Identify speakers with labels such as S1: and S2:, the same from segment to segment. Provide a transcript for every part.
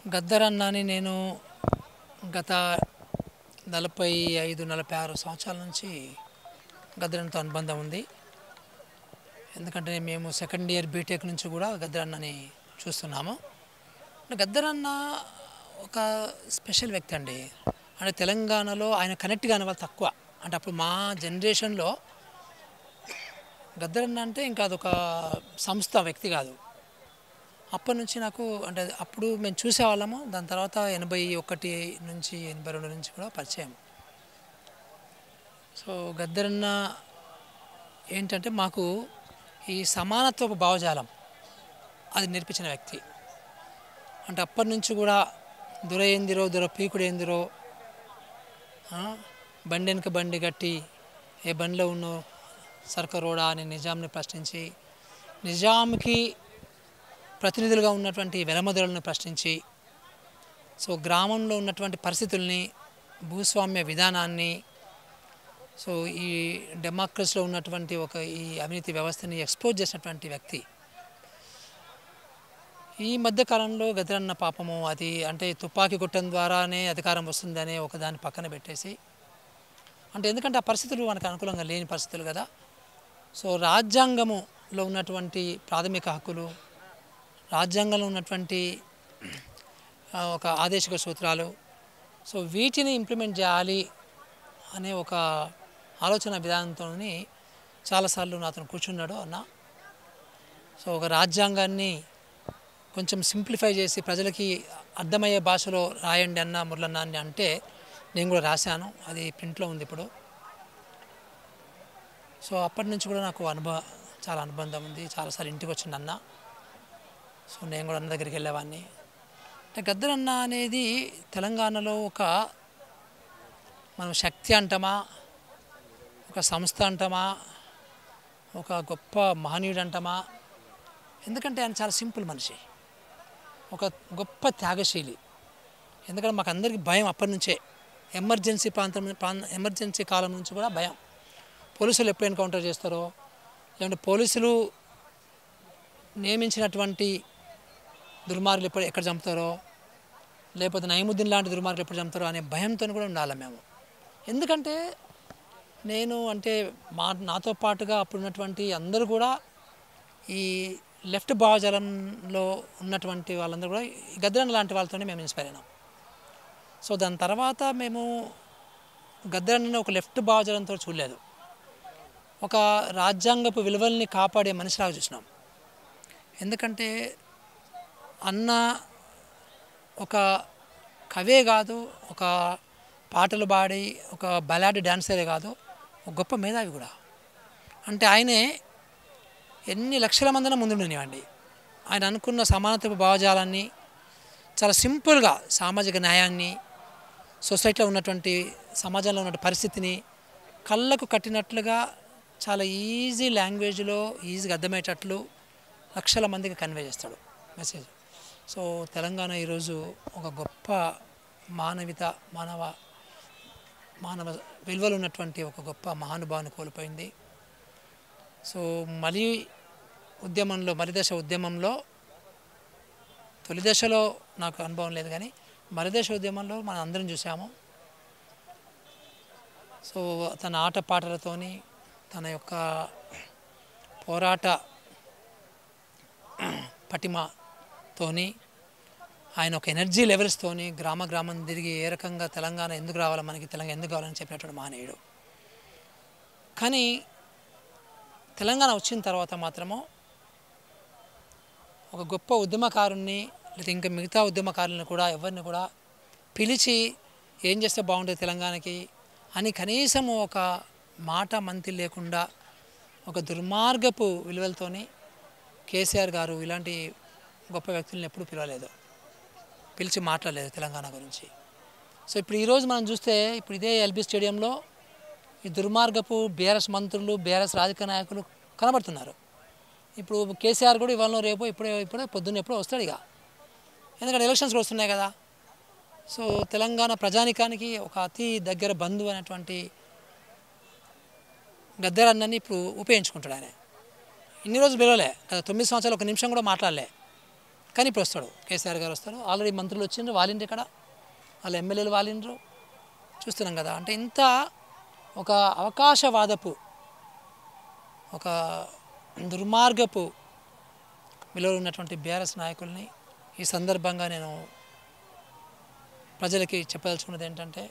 S1: గద్దరన్నని నేను గత నలభై ఐదు నలభై ఆరు సంవత్సరాల నుంచి గద్దరన్నతో అనుబంధం ఉంది ఎందుకంటే మేము సెకండ్ ఇయర్ బీటెక్ నుంచి కూడా గద్దరన్నని చూస్తున్నాము గద్దరన్న ఒక స్పెషల్ వ్యక్తి అండి అంటే తెలంగాణలో ఆయన కనెక్ట్ కాని వాళ్ళు తక్కువ అంటే అప్పుడు మా జనరేషన్లో గద్దరన్న అంటే ఇంకా అదొక సంస్థ వ్యక్తి కాదు అప్పటి నుంచి నాకు అంటే అప్పుడు మేము చూసేవాళ్ళము దాని తర్వాత ఎనభై ఒకటి నుంచి ఎనభై రెండు నుంచి కూడా పరిచయం సో గద్దరన్న ఏంటంటే మాకు ఈ సమానత్వపు భావజాలం అది నేర్పించిన వ్యక్తి అంటే అప్పటి నుంచి కూడా దొర ఏందిరో దొర పీకుడు ఏందిరో ఆ, బండి వెనుక బండి కట్టి ఏ బండిలో ఉన్నో సర్క రోడా అని నిజాంని ప్రశ్నించి నిజాంకి ప్రతినిధులుగా ఉన్నటువంటి వెలమదులను ప్రశ్నించి సో గ్రామంలో ఉన్నటువంటి పరిస్థితుల్ని భూస్వామ్య విధానాన్ని సో ఈ డెమోక్రసీలో ఉన్నటువంటి ఒక ఈ అవినీతి వ్యవస్థని ఎక్స్పోజ్ చేసినటువంటి వ్యక్తి ఈ మధ్య కాలంలో గదరన్న పాపము అది అంటే తుపాకీ కొట్టడం ద్వారానే అధికారం వస్తుందనే ఒక దాన్ని పక్కన పెట్టేసి అంటే ఎందుకంటే ఆ పరిస్థితులు మనకు అనుకూలంగా లేని పరిస్థితులు కదా సో రాజ్యాంగములో ఉన్నటువంటి ప్రాథమిక హక్కులు రాజ్యాంగంలో ఉన్నటువంటి ఆ, ఒక ఆదేశిక సూత్రాలు సో వీటిని ఇంప్లిమెంట్ చేయాలి అనే ఒక ఆలోచన విధానంతో చాలాసార్లు నాతో కూర్చున్నాడు అన్న సో ఒక రాజ్యాంగాన్ని కొంచెం సింప్లిఫై చేసి ప్రజలకి అర్థమయ్యే భాషలో రాయండి అన్న మురళన్న అని అంటే నేను కూడా రాశాను అది ప్రింట్లో ఉంది ఇప్పుడు సో అప్పటి నుంచి కూడా నాకు అనుభవ చాలా అనుబంధం ఉంది చాలాసార్లు ఇంటికి వచ్చింది అన్న సో నేను కూడా అన్న దగ్గరికి వెళ్ళేవాడిని అంటే గద్దరన్న అనేది తెలంగాణలో ఒక మనం శక్తి అంటామా ఒక సంస్థ అంటామా ఒక గొప్ప మహనీయుడు అంటామా ఎందుకంటే ఆయన చాలా సింపుల్ మనిషి ఒక గొప్ప త్యాగశీలి ఎందుకంటే మాకు అందరికీ భయం అప్పటి నుంచే ఎమర్జెన్సీ ప్రాంతం ప్రాంత ఎమర్జెన్సీ కాలం నుంచి కూడా భయం పోలీసులు ఎప్పుడు ఎన్కౌంటర్ చేస్తారో లేదంటే పోలీసులు నియమించినటువంటి దుర్మార్గులు ఎప్పుడు ఎక్కడ చంపుతారో లేకపోతే నయముద్దీన్ లాంటి దుర్మార్గులు ఎప్పుడు చంపుతారో అనే భయంతో కూడా ఉండాలి మేము ఎందుకంటే నేను అంటే మా నాతో పాటుగా అప్పుడు ఉన్నటువంటి అందరూ కూడా ఈ లెఫ్ట్ భావజాలంలో ఉన్నటువంటి వాళ్ళందరూ కూడా ఈ గద్దరన్న లాంటి వాళ్ళతోనే మేము ఇన్స్పైర్ అయినాం సో దాని తర్వాత మేము గద్దరన్నని ఒక లెఫ్ట్ భావజాలంతో చూడలేదు ఒక రాజ్యాంగపు విలువల్ని కాపాడే మనిషిలాగా చూసినాం ఎందుకంటే అన్న ఒక కవే కాదు ఒక పాటలు పాడి ఒక బలాడ్ డాన్సరే కాదు ఒక గొప్ప మేధావి కూడా అంటే ఆయనే ఎన్ని లక్షల మందిన ముందుండనివ్వండి ఆయన అనుకున్న సమానత్వ భావజాలాన్ని చాలా సింపుల్గా సామాజిక న్యాయాన్ని సొసైటీలో ఉన్నటువంటి సమాజంలో ఉన్న పరిస్థితిని కళ్ళకు కట్టినట్లుగా చాలా ఈజీ లాంగ్వేజ్లో ఈజీగా అర్థమయ్యేటట్లు లక్షల మందికి కన్వే చేస్తాడు మెసేజ్ సో తెలంగాణ ఈరోజు ఒక గొప్ప మానవిత మానవ మానవ విలువలు ఉన్నటువంటి ఒక గొప్ప మహానుభావుని కోల్పోయింది సో మలి ఉద్యమంలో మలిదశ ఉద్యమంలో తొలి దశలో నాకు అనుభవం లేదు కానీ మలిదశ ఉద్యమంలో మనం అందరం చూసాము సో తన ఆట పాటలతోని తన యొక్క పోరాట పటిమతోని ఆయన ఒక ఎనర్జీ లెవెల్స్తోని గ్రామ గ్రామం తిరిగి ఏ రకంగా తెలంగాణ ఎందుకు రావాలి మనకి తెలంగాణ ఎందుకు కావాలని చెప్పినటువంటి మహనీయుడు కానీ తెలంగాణ వచ్చిన తర్వాత మాత్రము ఒక గొప్ప ఉద్యమకారుణ్ణి లేదా ఇంకా మిగతా ఉద్యమకారులను కూడా ఎవరిని కూడా పిలిచి ఏం చేస్తే బాగుంటుంది తెలంగాణకి అని కనీసం ఒక మాట మంతి లేకుండా ఒక దుర్మార్గపు విలువలతోని కేసీఆర్ గారు ఇలాంటి గొప్ప వ్యక్తులను ఎప్పుడు పిలవలేదు పిలిచి మాట్లాడలేదు తెలంగాణ గురించి సో ఇప్పుడు ఈరోజు మనం చూస్తే ఇప్పుడు ఇదే ఎల్బీ స్టేడియంలో ఈ దుర్మార్గపు బీఆర్ఎస్ మంత్రులు బీఆర్ఎస్ రాజకీయ నాయకులు కనబడుతున్నారు ఇప్పుడు కేసీఆర్ కూడా ఇవాళ రేపు ఇప్పుడే ఇప్పుడే పొద్దున్న ఎప్పుడో వస్తాడు ఇక ఎందుకంటే ఎలక్షన్స్ కూడా వస్తున్నాయి కదా సో తెలంగాణ ప్రజానికానికి ఒక అతి దగ్గర బంధువు అనేటువంటి గద్దరన్నని ఇప్పుడు ఉపయోగించుకుంటాడు ఆయన ఇన్ని రోజులు పిలవలే గత తొమ్మిది సంవత్సరాలు ఒక నిమిషం కూడా మాట్లాడలే కానీ ఇప్పుడు వస్తాడు కేసీఆర్ గారు వస్తారు ఆల్రెడీ మంత్రులు వచ్చిండ్రు వాళ్ళింటి ఇక్కడ వాళ్ళ ఎమ్మెల్యేలు వాళ్ళిండ్రు చూస్తున్నాం కదా అంటే ఇంత ఒక అవకాశవాదపు ఒక దుర్మార్గపు విలువలు ఉన్నటువంటి బీఆర్ఎస్ నాయకుల్ని ఈ సందర్భంగా నేను ప్రజలకి చెప్పదలుచుకున్నది ఏంటంటే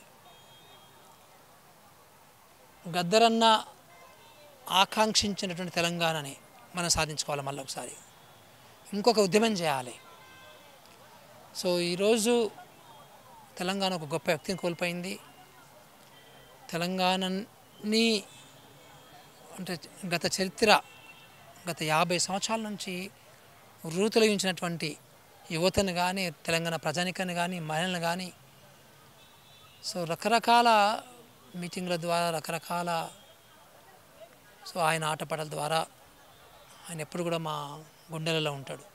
S1: గద్దరన్న ఆకాంక్షించినటువంటి తెలంగాణని మనం సాధించుకోవాలి మళ్ళీ ఒకసారి ఇంకొక ఉద్యమం చేయాలి సో ఈరోజు తెలంగాణ ఒక గొప్ప వ్యక్తిని కోల్పోయింది తెలంగాణని అంటే గత చరిత్ర గత యాభై సంవత్సరాల నుంచి రూతులగించినటువంటి యువతను కానీ తెలంగాణ ప్రజానికాన్ని కానీ మహిళలను కానీ సో రకరకాల మీటింగ్ల ద్వారా రకరకాల సో ఆయన ఆటపాటల ద్వారా ఆయన ఎప్పుడు కూడా మా గుండెలలో ఉంటాడు